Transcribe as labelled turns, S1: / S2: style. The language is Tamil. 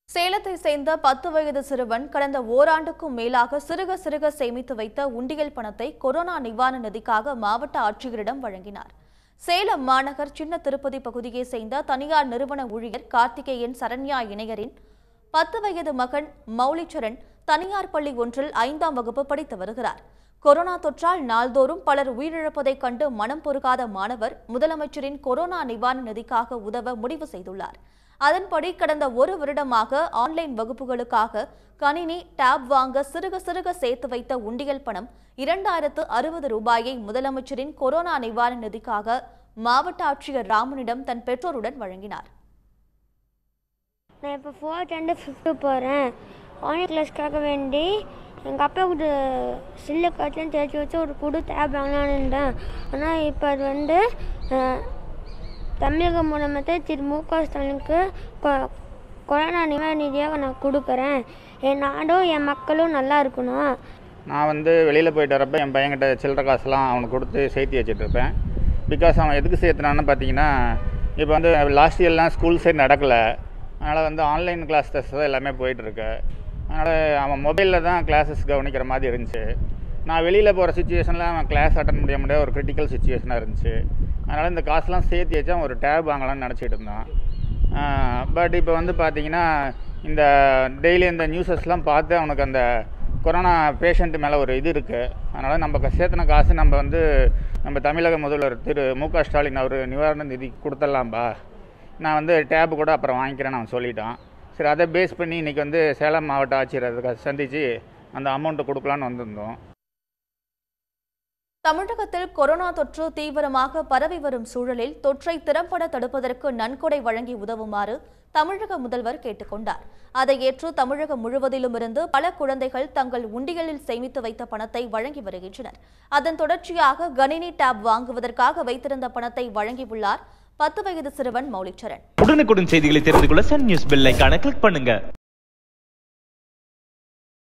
S1: சேலத்தை சேர்ந்த பத்து வயது சிறுவன் கடந்த ஓராண்டுக்கும் மேலாக சிறுக சிறுக சேமித்து வைத்த உண்டியல் பணத்தை கொரோனா நிவாரண நிதிக்காக மாவட்ட ஆட்சியரிடம் வழங்கினார் சேலம் மாநகர் சின்ன திருப்பதி பகுதியைச் சேர்ந்த தனியார் நிறுவன ஊழியர் கார்த்திகேயன் சரண்யா இணையரின் பத்து வயது மகன் மௌலிச்சரன் தனியார் பள்ளி ஒன்றில் ஐந்தாம் வகுப்பு படித்து வருகிறார் கொரோனா தொற்றால் நாள்தோறும் பலர் உயிரிழப்பதைக் கண்டு மனம் பொறுக்காத மாணவர் முதலமைச்சரின் கொரோனா நிவாரண நிதிக்காக உதவ முடிவு செய்துள்ளார் அதன்படி கடந்த ஒரு வருடமாக ஆன்லைன் வகுப்புகளுக்காக கணினி டேப் வாங்க சிறுக சிறுக சேர்த்து வைத்த உண்டியல் பணம் இரண்டாயிரத்து அறுபது ரூபாயை முதலமைச்சரின் கொரோனா நிவாரண நிதிக்காக மாவட்ட ஆட்சியர் ராமனிடம் தன் பெற்றோருடன் வழங்கினார்
S2: நான் இப்போ ஃபோர்த் அண்டு ஃபிஃப்த்து போகிறேன் ஆன்லைன் கிளாஸ்க்காக வேண்டி எங்கள் அப்பா ஒரு சில்லு காய்ச்சலும் தேய்ச்சி வச்சு ஒரு புது டேப் வாங்கலான்னு இருந்தேன் ஆனால் இப்போ அது வந்து அஹ், தமிழக முதலமைச்சர் திரு மு க ஸ்டாலினுக்கு கொ- கொரோனா நிவாரண நிதியாக நான் கொடுக்குறேன் என் நாடும் என் மக்களும் நல்லா இருக்கணும்
S3: நான் வந்து வெளியில் போயிட்டு வரப்ப என் பையன்கிட்ட சில்லற காசுலாம் அவனுக்கு கொடுத்து சேர்த்து வச்சுட்டு இருப்பேன் பிகாஸ் அவன் எதுக்கு சேர்த்துனான்னு பார்த்தீங்கன்னா இப்போ வந்து லாஸ்ட் இயர்லாம் ஸ்கூல் சைடு நடக்கலை அதனால் வந்து ஆன்லைன் கிளாஸ் டெஸ்ட் தான் எல்லாமே போயிட்டுருக்கு அதனால் அவன் மொபைலில் தான் கிளாஸஸ் கவனிக்கிற மாதிரி இருந்துச்சு நான் வெளியில் போகிற சுச்சுவேஷனில் அவன் கிளாஸ் அட்டன் முடிய முடியாத ஒரு கிரிட்டிக்கல் சுச்சுவேஷனாக இருந்துச்சு அதனால் இந்த காசுலாம் சேர்த்து வச்சு அவன் ஒரு டேப் வாங்கலாம்னு நினச்சிட்டு இருந்தான் பட் இப்போ வந்து பார்த்தீங்கன்னா இந்த டெய்லி இந்த நியூஸஸ்லாம் பார்த்து அவனுக்கு அந்த கொரோனா பேஷண்ட் மேலே ஒரு இது இருக்குது அதனால் நம்ம க- சேர்த்துன காசு நம்ம வந்து நம்ம தமிழக முதல்வர் திரு மு க ஸ்டாலின் அவர் நிவாரண நிதி கொடுத்துடலாம்பா நான் வந்து டேப் கூட அப்புறம் வாங்கிக்கிறேன்னு அவன் சொல்லிட்டான் சரி அதை பேஸ் பண்ணி இன்றைக்கி வந்து சேலம் மாவட்ட ஆட்சியர் அதுக்கு சந்தித்து அந்த அமௌண்ட்டை கொடுக்கலான்னு வந்திருந்தோம்
S1: தமிழகத்தில் கொரோனா தொற்று தீவிரமாக பரவி வரும் சூழலில் தொற்றை திறம்பட தடுப்பதற்கு நன்கொடை வழங்கி உதவுமாறு தமிழக முதல்வர் கேட்டுக்கொண்டார் அதை ஏற்று தமிழகம் முழுவதிலும் இருந்து பல குழந்தைகள் தங்கள் உண்டியலில் சேமித்து வைத்த பணத்தை வழங்கி வருகின்றனர் அதன் தொடர்ச்சியாக கணினி டேப் வாங்குவதற்காக வைத்திருந்த பணத்தை வழங்கியுள்ளார் பத்து வயது சிறுவன் மௌலிச்சரன்
S4: உடனுக்குடன் செய்திகளை தெரிந்து கொள்ள சன் நியூஸ் பெல் ஐகானை கிளிக் பண்ணுங்க